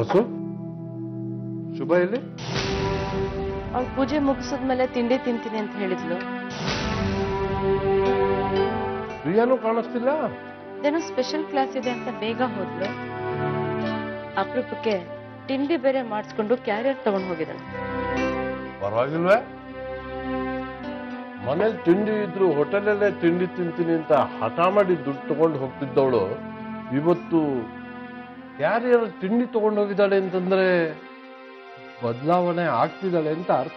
ವಸು ಶುಭ ಎಲ್ಲಿ ಅವ್ಳು ಪೂಜೆ ಮುಗಿಸಿದ್ಮೇಲೆ ತಿಂಡಿ ತಿಂತೀನಿ ಅಂತ ಹೇಳಿದ್ಲು ಪ್ರಿಯಾನು ಕಾಣಿಸ್ತಿಲ್ಲ ಇದೇನೋ ಸ್ಪೆಷಲ್ ಕ್ಲಾಸ್ ಇದೆ ಅಂತ ಬೇಗ ಹೋದ್ಲು ಅಪರೂಪಕ್ಕೆ ತಿಂಡಿ ಬೇರೆ ಮಾಡಿಸ್ಕೊಂಡು ಕ್ಯಾರಿಯರ್ ತಗೊಂಡು ಹೋಗಿದ್ದಾಳೆ ಪರವಾಗಿಲ್ವೇ ಮನೇಲಿ ತಿಂಡಿ ಇದ್ರು ಹೋಟೆಲಲ್ಲೇ ತಿಂಡಿ ತಿಂತೀನಿ ಅಂತ ಹಠ ಮಾಡಿ ದುಡ್ಡು ತಗೊಂಡು ಹೋಗ್ತಿದ್ದವಳು ಇವತ್ತು ಯಾರ್ಯಾರು ತಿಂಡಿ ತಗೊಂಡು ಹೋಗಿದ್ದಾಳೆ ಅಂತಂದ್ರೆ ಬದಲಾವಣೆ ಆಗ್ತಿದ್ದಾಳೆ ಅಂತ ಅರ್ಥ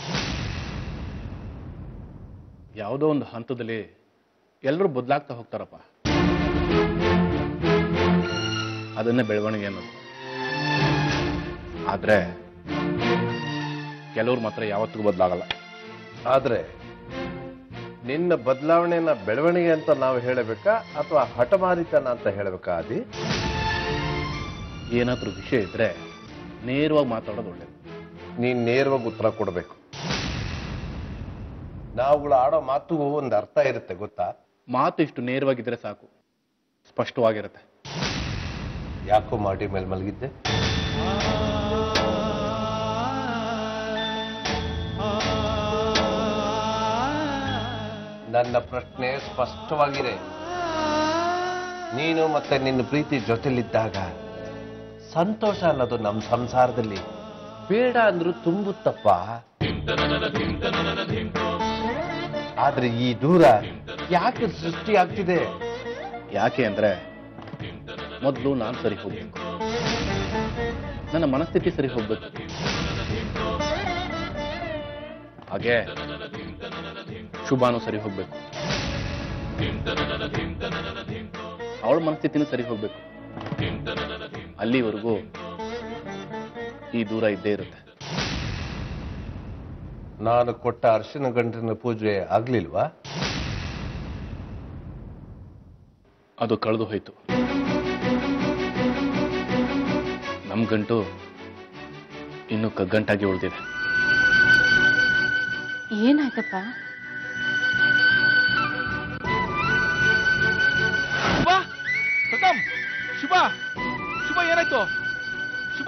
ಯಾವುದೋ ಒಂದು ಹಂತದಲ್ಲಿ ಎಲ್ಲರೂ ಬದಲಾಗ್ತಾ ಹೋಗ್ತಾರಪ್ಪ ಅದನ್ನೇ ಬೆಳವಣಿಗೆ ಅನ್ನೋದು ಆದ್ರೆ ಕೆಲವ್ರು ಮಾತ್ರ ಯಾವತ್ತಿಗೂ ಬದಲಾಗಲ್ಲ ಆದ್ರೆ ನಿನ್ನ ಬದಲಾವಣೆನ ಬೆಳವಣಿಗೆ ಅಂತ ನಾವು ಹೇಳಬೇಕಾ ಅಥವಾ ಹಠಮಾರಿತನ ಅಂತ ಹೇಳಬೇಕಾ ಅದಿ ಏನಾದ್ರೂ ವಿಷಯ ಇದ್ರೆ ನೇರವಾಗಿ ಮಾತಾಡೋದು ಒಳ್ಳೇದು ನೀನ್ ನೇರವಾಗಿ ಉತ್ತರ ಕೊಡಬೇಕು ನಾವುಗಳು ಆಡೋ ಮಾತುಗೂ ಒಂದು ಅರ್ಥ ಇರುತ್ತೆ ಗೊತ್ತಾ ಮಾತು ಇಷ್ಟು ನೇರವಾಗಿದ್ರೆ ಸಾಕು ಸ್ಪಷ್ಟವಾಗಿರುತ್ತೆ ಯಾಕೋ ಮಾಡಿ ಮೇಲೆ ಮಲಗಿದ್ದೆ ನನ್ನ ಪ್ರಶ್ನೆ ಸ್ಪಷ್ಟವಾಗಿದೆ ನೀನು ಮತ್ತೆ ನಿನ್ನ ಪ್ರೀತಿ ಜೊತೆಲಿದ್ದಾಗ ಸಂತೋಷ ಅನ್ನೋದು ನಮ್ಮ ಸಂಸಾರದಲ್ಲಿ ಬೇಡ ಅಂದ್ರೂ ತುಂಬುತ್ತಪ್ಪ ಆದ್ರೆ ಈ ದೂರ ಯಾಕೆ ಸೃಷ್ಟಿ ಆಗ್ತಿದೆ ಯಾಕೆ ಅಂದ್ರೆ ಮೊದಲು ನಾನು ಸರಿ ಹೋಗ್ಬೇಕು ನನ್ನ ಮನಸ್ಥಿತಿ ಸರಿ ಹೋಗ್ಬೇಕು ಹಾಗೆ ಶುಭಾನು ಸರಿ ಹೋಗ್ಬೇಕು ಅವಳ ಮನಸ್ಥಿತಿನೂ ಸರಿ ಹೋಗ್ಬೇಕು ಅಲ್ಲಿವರೆಗೂ ಈ ದೂರ ಇದ್ದೇ ಇರುತ್ತೆ ನಾನು ಕೊಟ್ಟ ಅರಿಶಿನ ಗಂಟಿನ ಪೂಜೆ ಆಗ್ಲಿಲ್ವಾ ಅದು ಕಳೆದು ಹೋಯ್ತು ನಮ್ ಗಂಟು ಇನ್ನು ಕಗ್ಗಂಟಾಗಿ ಉಳಿದಿದೆ ಏನಾಯ್ತಪ್ಪ ಶುಭ ಪ್ರಥಮ್ ಶುಭ ಶುಭ ಏನಾಯ್ತು ಶುಭ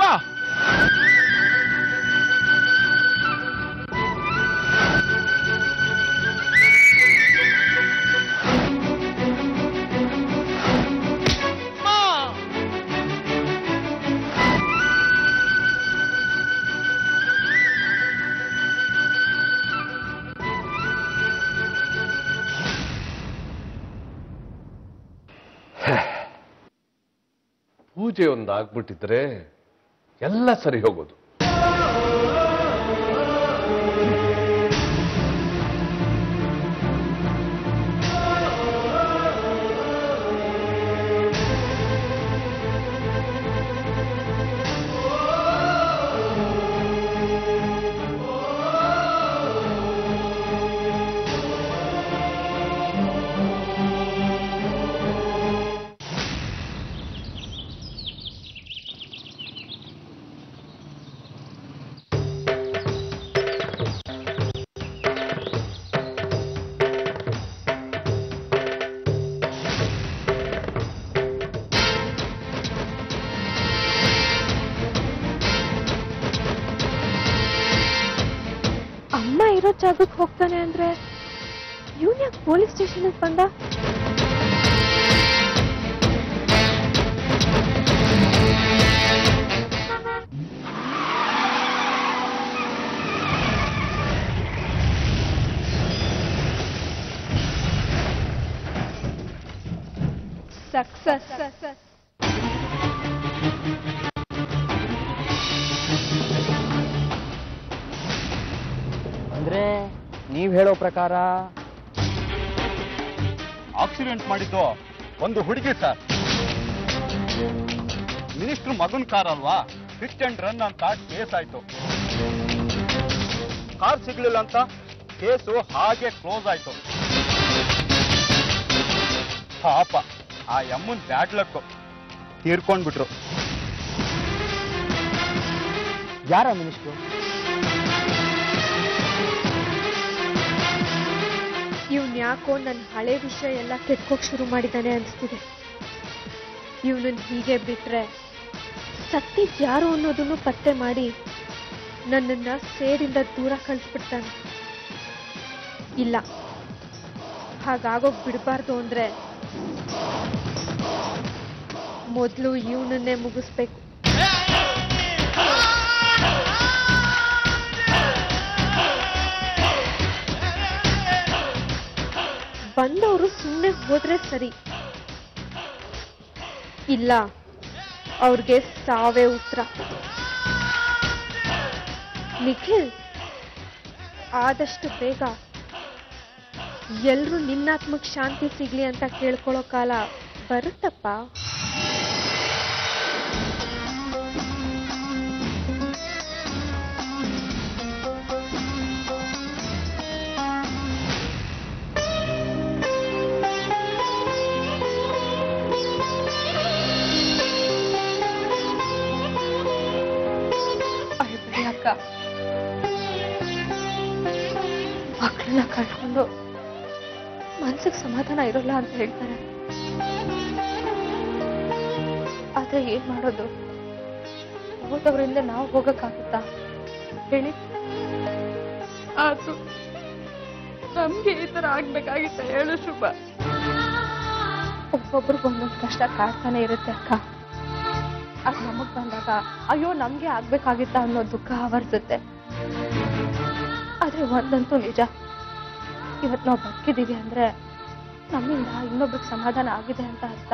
ಪೂಜೆ ಒಂದು ಆಗ್ಬಿಟ್ಟಿದ್ರೆ ಎಲ್ಲ ಸರಿ ಹೋಗೋದು ಅಮ್ಮ ಇರೋ ಜಾಗಕ್ಕೆ ಹೋಗ್ತಾನೆ ಅಂದ್ರೆ ಇವನ್ ಯಾಕೆ ಪೊಲೀಸ್ ಸ್ಟೇಷನ್ ಬಂದ ಸಕ್ಸಸ್ ಅಂದ್ರೆ ನೀವ್ ಹೇಳೋ ಪ್ರಕಾರ ಆಕ್ಸಿಡೆಂಟ್ ಮಾಡಿದ್ದು ಒಂದು ಹುಡುಗಿ ಸರ್ ಮಿನಿಸ್ಟರ್ ಮಗನ್ ಕಾರ್ ಅಲ್ವಾ ಹಿಟ್ ಅಂಡ್ ರನ್ ಅಂತ ಕೇಸ್ ಆಯ್ತು ಕಾರ್ ಸಿಗ್ಲಿಲ್ಲ ಅಂತ ಕೇಸು ಹಾಗೆ ಕ್ಲೋಸ್ ಆಯ್ತು ಪಾಪ ಆ ಯಮ್ಮನ್ ಬ್ಯಾಡ್ ಲಕ್ ತೀರ್ಕೊಂಡ್ಬಿಟ್ರು ಯಾರ ಮಿನಿಸ್ಟ್ರು ಇವ್ನ್ ಯಾಕೋ ನನ್ನ ಹಳೆ ವಿಷಯ ಎಲ್ಲ ಕೆಟ್ಕೋಕ್ ಶುರು ಮಾಡಿದ್ದಾನೆ ಅನಿಸ್ತಿದೆ ಇವನನ್ನ ಹೀಗೆ ಬಿಟ್ರೆ ಸತ್ತಿದ್ ಯಾರು ಅನ್ನೋದನ್ನು ಪತ್ತೆ ಮಾಡಿ ನನ್ನನ್ನ ಸೇರಿಂದ ದೂರ ಕಳಿಸ್ಬಿಡ್ತಾನೆ ಇಲ್ಲ ಹಾಗಾಗೋಗ್ ಬಿಡಬಾರ್ದು ಅಂದ್ರೆ ಮೊದಲು ಇವನನ್ನೇ ಮುಗಿಸ್ಬೇಕು ಬಂದವರು ಸುಮ್ಮನೆ ಹೋದ್ರೆ ಸರಿ ಇಲ್ಲ ಅವ್ರಿಗೆ ಸಾವೇ ಉತ್ತರ ನಿಖಿಲ್ ಆದಷ್ಟು ಬೇಗ ಎಲ್ರೂ ನಿನ್ನಾತ್ಮಕ್ ಶಾಂತಿ ಸಿಗ್ಲಿ ಅಂತ ಕೇಳ್ಕೊಳ್ಳೋ ಕಾಲ ಬರುತ್ತಪ್ಪ ಅಳ್ಬೇಡಿ ಅಕ್ಕ ಮಕ್ಕಳನ್ನ ಕಳ್ಕೊಂಡು ಮನ್ಸಿಗೆ ಸಮಾಧಾನ ಇರೋಲ್ಲ ಅಂತ ಹೇಳ್ತಾರೆ ಆದ್ರೆ ಏನ್ ಮಾಡೋದು ಹೋದವರಿಂದ ನಾವು ಹೋಗಕ್ಕಾಗುತ್ತಾ ಹೇಳಿ ಆದ್ರೂ ನಮ್ಗೆ ಈ ತರ ಆಗ್ಬೇಕಾಗಿತ್ತ ಹೇಳು ಶುಭ ಒಬ್ಬೊಬ್ರಿಗೆ ಒಂದೊಂದು ಕಷ್ಟ ಕಾಡ್ತಾನೆ ಇರುತ್ತೆ ಅಕ್ಕ ಅದ್ ನಮಗ್ ಬಂದಾಗ ಅಯ್ಯೋ ನಮ್ಗೆ ಆಗ್ಬೇಕಾಗಿತ್ತ ಅನ್ನೋ ದುಃಖ ಆವರಿಸುತ್ತೆ ಆದ್ರೆ ಒಂದಂತೂ ನಿಜ ಇವತ್ ನಾವು ಬದುಕಿದೀವಿ ಅಂದ್ರೆ ನಮ್ಮಿಂದ ಇನ್ನೊಬ್ರಿಗೆ ಸಮಾಧಾನ ಆಗಿದೆ ಅಂತ ಅರ್ಥ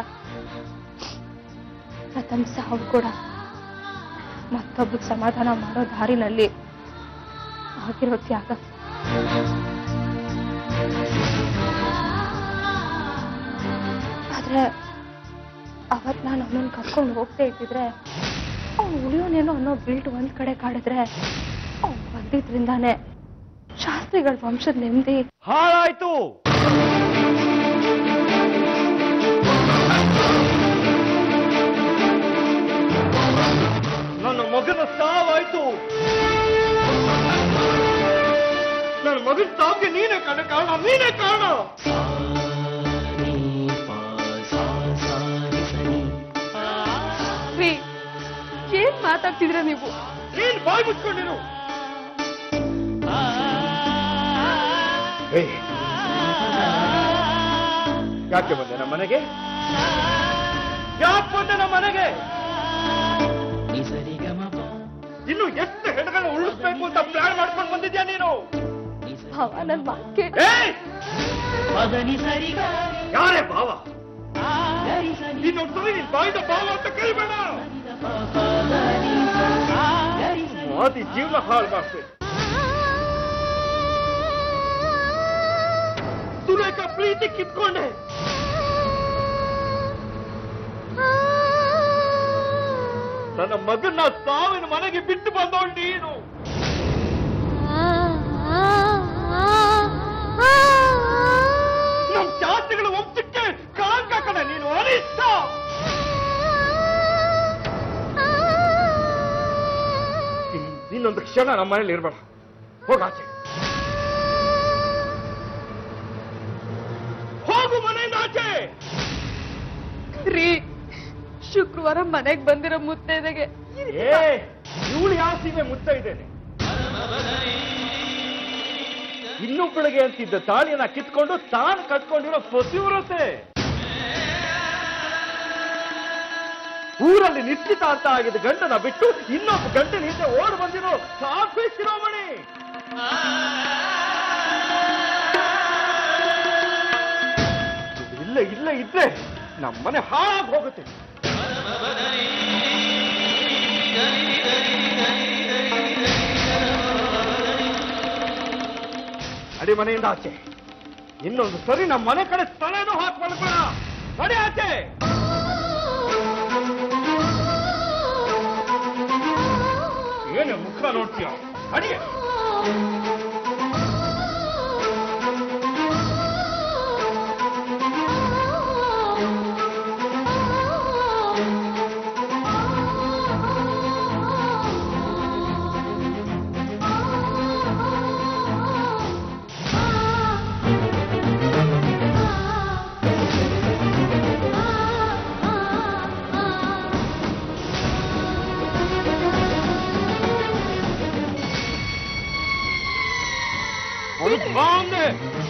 ಪ್ರಥಮ್ ಸಾವು ಕೂಡ ಮತ್ತೊಬ್ರಿಗೆ ಸಮಾಧಾನ ಮಾಡೋ ದಾರಿನಲ್ಲಿ ಆಗಿರೋ ತ್ಯಾಗ ಆದ್ರೆ ಅವತ್ ನಾನು ಅವನನ್ನ ಕರ್ಕೊಂಡು ಹೋಗ್ತಾ ಇದ್ದಿದ್ರೆ ಅವ್ನು ಉಳಿಯೋನೇನೋ ಅನ್ನೋ ಗಿಲ್ಟ್ ಒಂದ್ ಕಡೆ ಕಾಡಿದ್ರೆ ಅವ್ನು ಬಂದಿದ್ರಿಂದಾನೆ ಶಾಸ್ತ್ರಿಗಳ ವಂಶದ ನೆಮ್ಮದಿ ಹಾಳಾಯ್ತು ನನ್ನ ಮಗನ ಸಾವಾಯ್ತು ನನ್ನ ಮಗನ ಸಾವಿಗೆ ನೀನೇ ಕಣ ಕಾರಣ ನೀನೇ ಕಾರಣ ರೀ ಏನ್ ಮಾತಾಡ್ತಿದ್ರ ನೀವು ನೀನ್ ಬಾಯ್ ಮುಚ್ಕೊಂಡಿರು ಏಯ್, ಯಾಕೆ ಬಂದೆ ನಮ್ಮ ಮನೆಗೆ ಯಾಕೆ ಬಂದೆ ನಮ್ಮ ಮನೆಗೆ ಇನ್ನು ಎಷ್ಟು ಹೆಣಗಳನ್ನ ಉಳಿಸ್ಬೇಕು ಅಂತ ಪ್ಲಾನ್ ಮಾಡ್ಕೊಂಡು ಬಂದಿದ್ಯಾ ನೀನು ಭಾವ ನನ್ ಮಾತ್ ಕೇಳಿ ಏಯ್! ಯಾರೇ ಭಾವ ಇನ್ನೊಂದ್ಸಲಿ ನಿನ್ ಬಾಯಿದ ಭಾವ ಅಂತ ಕರಿಬೇಡ ಮಾತಿ ಜೀವನ ಹಾಳು ಮಾಡ್ಬೇಕು ಸುರೇಖ ಪ್ರೀತಿ ಕಿತ್ಕೊಂಡೆ ನನ್ನ ಮಗನ್ನ ಸಾವಿನ ಮನೆಗೆ ಬಿಟ್ಟು ಬಂದವಳು ನೀನು ನಮ್ ಜಾತಿಗಳ ವಂಶಕ್ಕೆ ಕಳಂಕ ಕಣೆ ನೀನು ಅನಿಷ್ಟ ಇನ್ನೊಂದು ಕ್ಷಣ ನಮ್ಮ ಮನೇಲಿ ಇರ್ಬೇಡ ಹೋಗಾಚೆ ಹೋಗು ಮನೆಯಿಂದ ಆಚೆ ರೀ ಶುಕ್ರವಾರ ಮನೆಗ್ ಬಂದಿರೋ ಮುತ್ತೈದೆಗೆ ಏ ಇವಳು ಯಾವ ಸೀಮೆ ಮುತ್ತ ಇದ್ದೇನೆ ಇನ್ನೊಬ್ಬಳಿಗೆ ಅಂತಿದ್ದ ತಾಳಿಯನ್ನ ಕಿತ್ಕೊಂಡು ತಾನು ಕಟ್ಕೊಂಡಿರೋ ಪತಿವ್ರತೆ ಊರಲ್ಲಿ ನಿಶ್ಚಿತ ಅಂತ ಆಗಿದ್ದ ಗಂಡನ ಬಿಟ್ಟು ಇನ್ನೊಬ್ಬ ಗಂಡನ ಹಿಂದೆ ಓಡ್ ಬಂದಿರೋ ಸಾಫಿ ಶಿರೋಮಣಿ ಇಲ್ಲ ಇಲ್ಲ ಇದ್ರೆ ನಮ್ಮನೆ ಹಾಳಾಗಿ ಹೋಗುತ್ತೆ ಅಡಿ ಮನೆಯಿಂದ ಆಚೆ ಇನ್ನೊಂದು ಸರಿ ನಮ್ಮ ಮನೆ ಕಡೆ ತಲೆನೂ ಹಾಕ್ಬಾರ್ಬೇಡ ನಡಿ ಆಚೆ ಏನು ಮುಖ ನೋಡ್ತೀಯ ಅಡಿಯ ಬಾಂಬೆ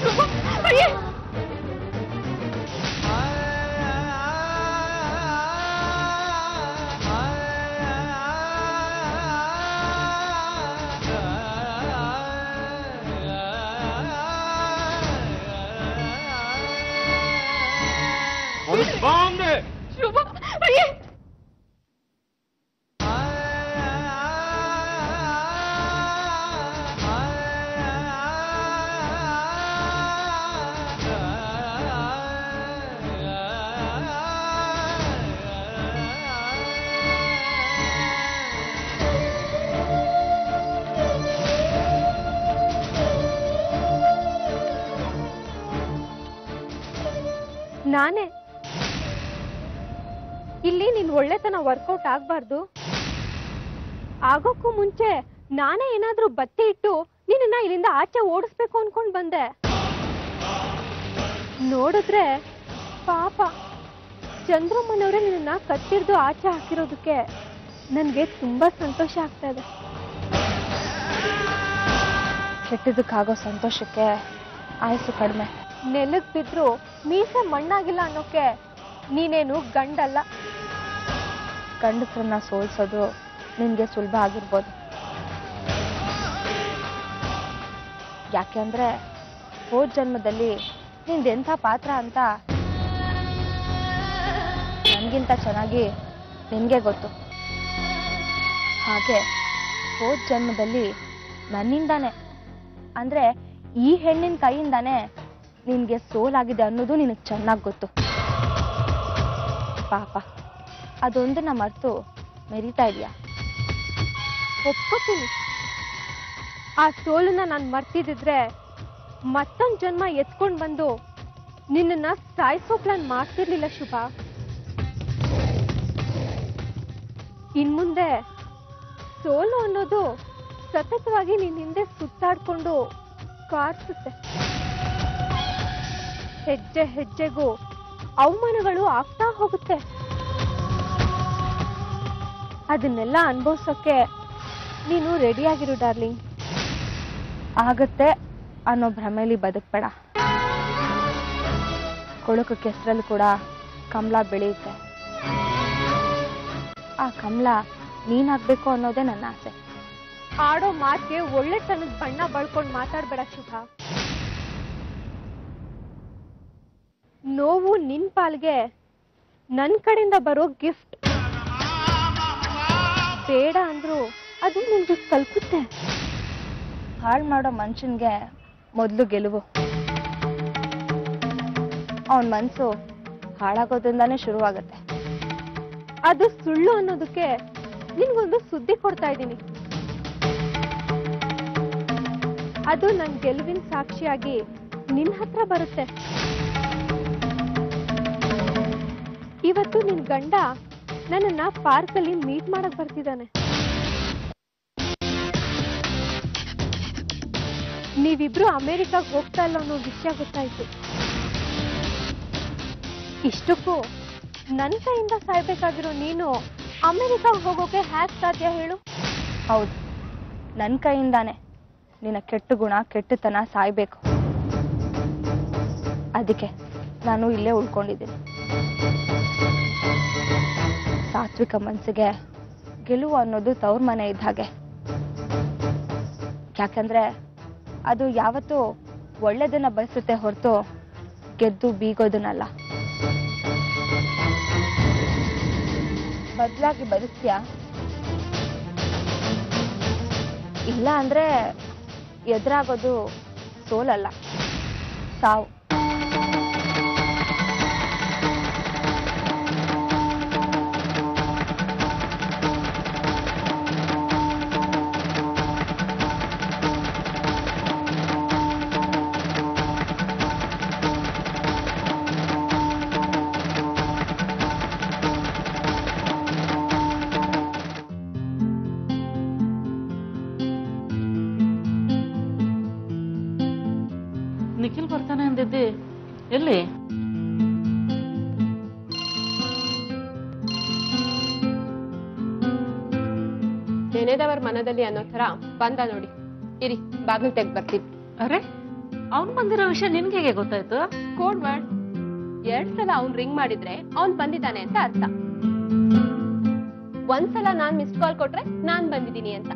ಬಾಂಬೆ ನಾನೇ ಇಲ್ಲಿ ನಿನ್ ಒಳ್ಳೆತನ ವರ್ಕೌಟ್ ಆಗ್ಬಾರ್ದು ಆಗೋಕ್ಕೂ ಮುಂಚೆ ನಾನೇ ಏನಾದ್ರೂ ಬತ್ತಿ ಇಟ್ಟು ನಿನ್ನ ಇಲ್ಲಿಂದ ಆಚೆ ಓಡಿಸ್ಬೇಕು ಅನ್ಕೊಂಡ್ ಬಂದೆ ನೋಡಿದ್ರೆ ಪಾಪ ಚಂದ್ರಮ್ಮನವರೇ ನಿನ್ನ ಕತ್ತಿರ್ದು ಆಚೆ ಹಾಕಿರೋದಕ್ಕೆ ನನ್ಗೆ ತುಂಬಾ ಸಂತೋಷ ಆಗ್ತಾ ಇದೆ ಕೆಟ್ಟದಕ್ಕಾಗೋ ಸಂತೋಷಕ್ಕೆ ಆಯಸ್ಸು ಕಡಿಮೆ ನೆಲಕ್ ಬಿದ್ರು ಮೀಸೆ ಮಣ್ಣಾಗಿಲ್ಲ ಅನ್ನೋಕೆ ನೀನೇನು ಗಂಡಲ್ಲ ಗಂಡಸ್ರನ್ನ ಸೋಲ್ಸೋದು ನಿನ್ಗೆ ಸುಲಭ ಆಗಿರ್ಬೋದು ಯಾಕೆಂದ್ರೆ ಹೋದ್ ಜನ್ಮದಲ್ಲಿ ನಿಂದೆಂಥ ಪಾತ್ರ ಅಂತ ನನ್ಗಿಂತ ಚೆನ್ನಾಗಿ ನಿನ್ಗೆ ಗೊತ್ತು ಹಾಗೆ ಹೋದ್ ಜನ್ಮದಲ್ಲಿ ನನ್ನಿಂದಾನೆ ಅಂದ್ರೆ ಈ ಹೆಣ್ಣಿನ ಕೈಯಿಂದಾನೆ ನಿನ್ಗೆ ಸೋಲಾಗಿದೆ ಅನ್ನೋದು ನಿನಗೆ ಚೆನ್ನಾಗಿ ಗೊತ್ತು ಪಾಪ ಅದೊಂದನ್ನ ಮರೆತು ಮೆರಿತಾ ಇದೆಯಾ ಒಪ್ಕೋತೀನಿ ಆ ಸೋಲನ್ನ ನಾನು ಮರ್ತಿದ್ರೆ ಮತ್ತೊಂದು ಜನ್ಮ ಎತ್ಕೊಂಡು ಬಂದು ನಿನ್ನನ್ನ ಸಾಯಿಸೋ ಪ್ಲಾನ್ ಮಾಡ್ತಿರ್ಲಿಲ್ಲ ಶುಭ ಇನ್ಮುಂದೆ ಸೋಲು ಅನ್ನೋದು ಸತತವಾಗಿ ನಿನ್ನ ಹಿಂದೆ ಸುತ್ತಾಡ್ಕೊಂಡು ಕಾರ್ಸುತ್ತೆ ಹೆಜ್ಜೆ ಹೆಜ್ಜೆಗೂ ಅವಮಾನಗಳು ಆಗ್ತಾ ಹೋಗುತ್ತೆ ಅದನ್ನೆಲ್ಲ ಅನುಭವಿಸೋಕೆ ನೀನು ರೆಡಿಯಾಗಿರು ಡಾರ್ಲಿಂಗ್ ಆಗತ್ತೆ ಅನ್ನೋ ಭ್ರಮೆಲಿ ಬದುಕ್ಬೇಡ ಕೊಳಕು ಕೆಸರಲ್ಲಿ ಕೂಡ ಕಮಲ ಬೆಳೆಯುತ್ತೆ ಆ ಕಮಲ ನೀನಾಗ್ಬೇಕು ಅನ್ನೋದೇ ನನ್ನ ಆಸೆ ಆಡೋ ಮಾತಿಗೆ ಒಳ್ಳೆತನದ ಬಣ್ಣ ಬಳ್ಕೊಂಡು ಮಾತಾಡ್ಬೇಡ ಶುಭ ನೋವು ನಿನ್ ಪಾಲ್ಗೆ ನನ್ ಕಡೆಯಿಂದ ಬರೋ ಗಿಫ್ಟ್ ಬೇಡ ಅಂದ್ರು ಅದು ನಿಮ್ಗೆ ತಲುಪುತ್ತೆ ಹಾಳು ಮಾಡೋ ಮನುಷ್ಯನ್ಗೆ ಮೊದಲು ಗೆಲುವು ಅವನ ಮನ್ಸು ಹಾಳಾಗೋದ್ರಿಂದಾನೇ ಶುರುವಾಗತ್ತೆ ಅದು ಸುಳ್ಳು ಅನ್ನೋದಕ್ಕೆ ನಿನ್ಗೊಂದು ಸುದ್ದಿ ಕೊಡ್ತಾ ಇದ್ದೀನಿ ಅದು ನನ್ ಗೆಲುವಿನ ಸಾಕ್ಷಿಯಾಗಿ ನಿನ್ ಹತ್ರ ಬರುತ್ತೆ ಇವತ್ತು ನಿನ್ ಗಂಡ ನನ್ನನ್ನ ಪಾರ್ಕ್ ಅಲ್ಲಿ ಮೀಟ್ ಮಾಡಕ್ ಬರ್ತಿದ್ದಾನೆ ನೀವಿಬ್ರು ಅಮೆರಿಕಾಗ್ ಹೋಗ್ತಾ ಇಲ್ಲ ಅನ್ನೋ ವಿಷಯ ಗೊತ್ತಾಯ್ತು ಇಷ್ಟಕ್ಕೂ ನನ್ನ ಕೈಯಿಂದ ಸಾಯ್ಬೇಕಾಗಿರೋ ನೀನು ಅಮೆರಿಕಾಗ್ ಹೋಗೋಕೆ ಹ್ಯಾಕ್ ಸಾಧ್ಯ ಹೇಳು ಹೌದು ನನ್ನ ಕೈಯಿಂದಾನೆ ನಿನ್ನ ಕೆಟ್ಟ ಗುಣ ಕೆಟ್ಟತನ ಸಾಯ್ಬೇಕು ಅದಕ್ಕೆ ನಾನು ಇಲ್ಲೇ ಉಳ್ಕೊಂಡಿದ್ದೀನಿ ಸಾತ್ವಿಕ ಮನಸ್ಸಿಗೆ ಗೆಲುವು ಅನ್ನೋದು ತವ್ರ ಮನೆ ಇದ್ದ ಹಾಗೆ ಯಾಕಂದ್ರೆ ಅದು ಯಾವತ್ತೂ ಒಳ್ಳೇದನ್ನ ಬಯಸುತ್ತೆ ಹೊರತು ಗೆದ್ದು ಬೀಗೋದನ್ನಲ್ಲ ಬದಲಾಗಿ ಬದುಕ್ತೀಯಾ ಇಲ್ಲ ಅಂದ್ರೆ ಎದುರಾಗೋದು ಸೋಲಲ್ಲ ಸಾವು ನಿಖಿಲ್ ಬರ್ತಾನೆ ಅಂದಿದ್ದಿ ಎಲ್ಲಿ ನೆನೆದವರ ಮನದಲ್ಲಿ ಅನ್ನೋ ಥರ ಬಂದ ನೋಡಿ ಇರಿ ಬಾಗಿಲು ತೆಗ್ ಬರ್ತೀನಿ ಅರೆ ಅವ್ನ್ ಬಂದಿರೋ ವಿಷಯ ನಿನ್ಗೆ ಹೇಗೆ ಗೊತ್ತಾಯ್ತು ಕೋಡ್ ವರ್ಡ್ ಎರಡ್ ಸಲ ಅವ್ನ್ ರಿಂಗ್ ಮಾಡಿದ್ರೆ ಅವ್ನ್ ಬಂದಿದ್ದಾನೆ ಅಂತ ಅರ್ಥ ಒಂದ್ಸಲ ನಾನ್ ಮಿಸ್ಡ್ ಕಾಲ್ ಕೊಟ್ರೆ ನಾನ್ ಬಂದಿದ್ದೀನಿ ಅಂತ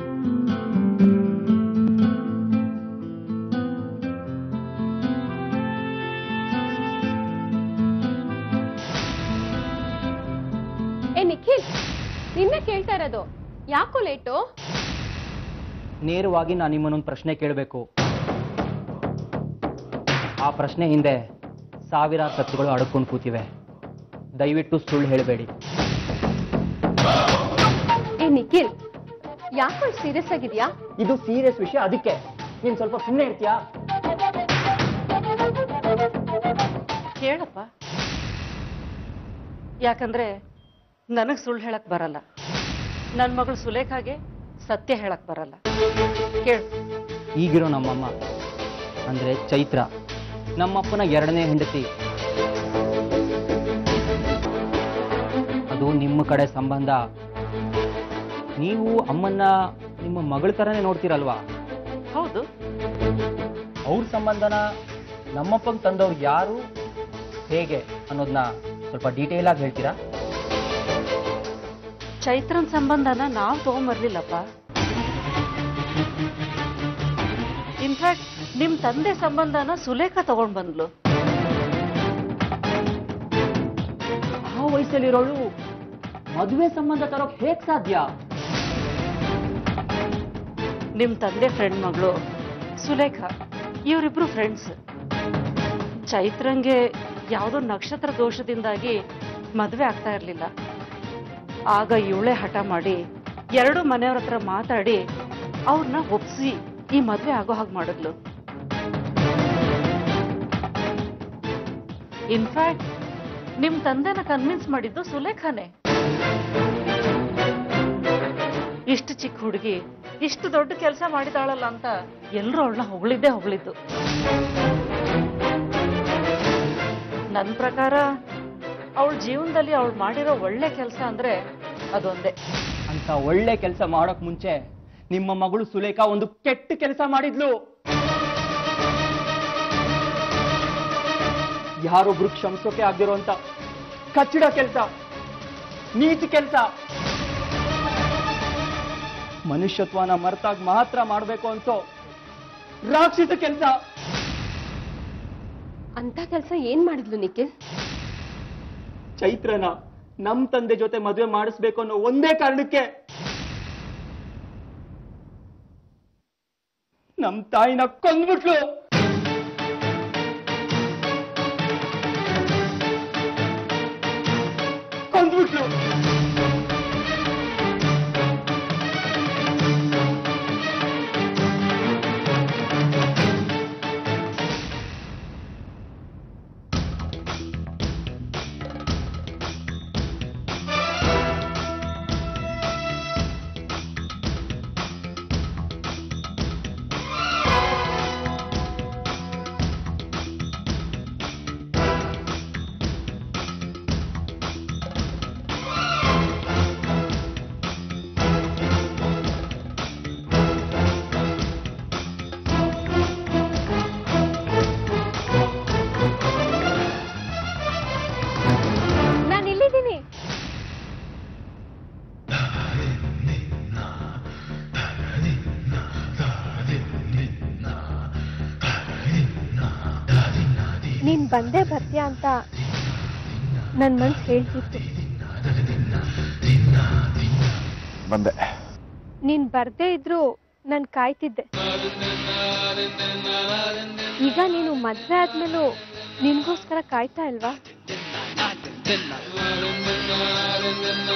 ಏ ನಿಖಿಲ್ ನಿನ್ನೆ ಕೇಳ್ತಾ ಇರೋದು ಯಾಕೋ ಲೇಟು ನೇರವಾಗಿ ನಾನು ನಿಮ್ಮನ್ನೊಂದು ಪ್ರಶ್ನೆ ಕೇಳಬೇಕು ಆ ಪ್ರಶ್ನೆ ಹಿಂದೆ ಸಾವಿರಾರು ಸತ್ಯಗಳು ಅಡ್ಕೊಂಡು ಕೂತಿವೆ ದಯವಿಟ್ಟು ಸುಳ್ಳು ಹೇಳಬೇಡಿ ಏ ನಿಖಿಲ್ ಯಾಕೋ ಸೀರಿಯಸ್ ಆಗಿದ್ಯಾ ಇದು ಸೀರಿಯಸ್ ವಿಷಯ ಅದಕ್ಕೆ ನೀನು ಸ್ವಲ್ಪ ಸುಮ್ಮನೆ ಇರ್ತೀಯಾ ಕೇಳಪ್ಪ ಯಾಕಂದ್ರೆ ನನಗ್ ಸುಳ್ಳು ಹೇಳಕ್ ಬರಲ್ಲ ನನ್ ಮಗಳು ಸುಲೇಖಾಗೆ ಸತ್ಯ ಹೇಳಕ್ ಬರಲ್ಲ ಕೇಳು ಈಗಿರೋ ನಮ್ಮಮ್ಮ ಅಂದ್ರೆ ಚೈತ್ರ ನಮ್ಮಪ್ಪನ ಎರಡನೇ ಹೆಂಡತಿ ಅದು ನಿಮ್ಮ ಕಡೆ ಸಂಬಂಧ ನೀವು ಅಮ್ಮನ್ನ ನಿಮ್ಮ ಮಗಳ ಥರನೇ ನೋಡ್ತೀರಲ್ವಾ ಹೌದು ಅವ್ರ ಸಂಬಂಧನ ನಮ್ಮಪ್ಪಂಗೆ ತಂದವ್ರು ಯಾರು ಹೇಗೆ ಅನ್ನೋದನ್ನ ಸ್ವಲ್ಪ ಡೀಟೇಲ್ ಆಗಿ ಹೇಳ್ತೀರಾ ಚೈತ್ರನ್ ಸಂಬಂಧನ ನಾವ್ ತಗೊಂಬರ್ಲಿಲ್ಲಪ್ಪ ಇನ್ಫ್ಯಾಕ್ಟ್ ನಿಮ್ ತಂದೆ ಸಂಬಂಧನ ಸುಲೇಖ ತಗೊಂಡ್ ಬಂದ್ಲು ಆ ವಯಸ್ಸಲ್ಲಿರೋಳು ಮದುವೆ ಸಂಬಂಧ ತರೋಕ್ ಹೇಗ್ ಸಾಧ್ಯ ನಿಮ್ ತಂದೆ ಫ್ರೆಂಡ್ ಮಗಳು ಸುಲೇಖ ಇವರಿಬ್ರು ಫ್ರೆಂಡ್ಸ್ ಚೈತ್ರಂಗೆ ಯಾವುದೋ ನಕ್ಷತ್ರ ದೋಷದಿಂದಾಗಿ ಮದ್ವೆ ಆಗ್ತಾ ಇರ್ಲಿಲ್ಲ ಆಗ ಇವಳೆ ಹಠ ಮಾಡಿ ಎರಡು ಮನೆಯವ್ರ ಹತ್ರ ಮಾತಾಡಿ ಅವ್ರನ್ನ ಒಪ್ಸಿ ಈ ಮದ್ವೆ ಆಗೋ ಹಾಗೆ ಮಾಡಿದ್ಲು ಇನ್ಫ್ಯಾಕ್ಟ್ ನಿಮ್ ತಂದೆನ ಕನ್ವಿನ್ಸ್ ಮಾಡಿದ್ದು ಸುಲೇಖಾನೇ ಇಷ್ಟು ಚಿಕ್ಕ ಹುಡುಗಿ ಇಷ್ಟು ದೊಡ್ಡ ಕೆಲಸ ಮಾಡಿದಾಳಲ್ಲ ಅಂತ ಎಲ್ರೂ ಅವಳನ್ನ ಹೊಗಳಿದ್ದೇ ಹೊಗಳಿದ್ದು ನನ್ನ ಪ್ರಕಾರ ಅವಳ ಜೀವನದಲ್ಲಿ ಅವಳು ಮಾಡಿರೋ ಒಳ್ಳೆ ಕೆಲಸ ಅಂದ್ರೆ ಅದೊಂದೇ ಅಂತ ಒಳ್ಳೆ ಕೆಲಸ ಮಾಡೋಕ್ ಮುಂಚೆ ನಿಮ್ಮ ಮಗಳು ಸುಲೇಖಾ ಒಂದು ಕೆಟ್ಟ ಕೆಲಸ ಮಾಡಿದ್ಲು ಯಾರೊಬ್ರು ಕ್ಷಮಿಸೋಕೆ ಆಗದಿರೋಂತ ಕಚ್ಚಡ ಕೆಲಸ ನೀಚ ಕೆಲಸ ಮನುಷ್ಯತ್ವನ ಮರೆತಾಗ ಮಾತ್ರ ಮಾಡ್ಬೇಕು ಅನ್ಸೋ ರಾಕ್ಷಸ ಕೆಲಸ ಅಂತ ಕೆಲ್ಸ ಏನ್ ಮಾಡಿದ್ಲು ನಿಖಿಲ್ ಚೈತ್ರನ ನಮ್ ತಂದೆ ಜೊತೆ ಮದುವೆ ಮಾಡಿಸ್ಬೇಕು ಅನ್ನೋ ಒಂದೇ ಕಾರಣಕ್ಕೆ ನಮ್ ತಾಯಿನ ಕೊಂದ್ಬಿಟ್ಲು ಕೊಂದ್ಬಿಟ್ಲು ನಾನು ಇಲ್ಲಿದ್ದೀನಿ ನೀನ್ ಬಂದೇ ಬರ್ತೀಯ ಅಂತ ನನ್ ಮನ್ಸ್ ಹೇಳ್ತಿತ್ತು ಬಂದೆ ನೀನ್ ಬರ್ದೇ ಇದ್ರು ನಾನ್ ಕಾಯ್ತಿದ್ದೆ ಈಗ ನೀನು ಮದ್ವೆ ಆದ್ಮೇಲೂ ನಿನ್ಗೋಸ್ಕರ ಕಾಯ್ತಾ ಇಲ್ವಾ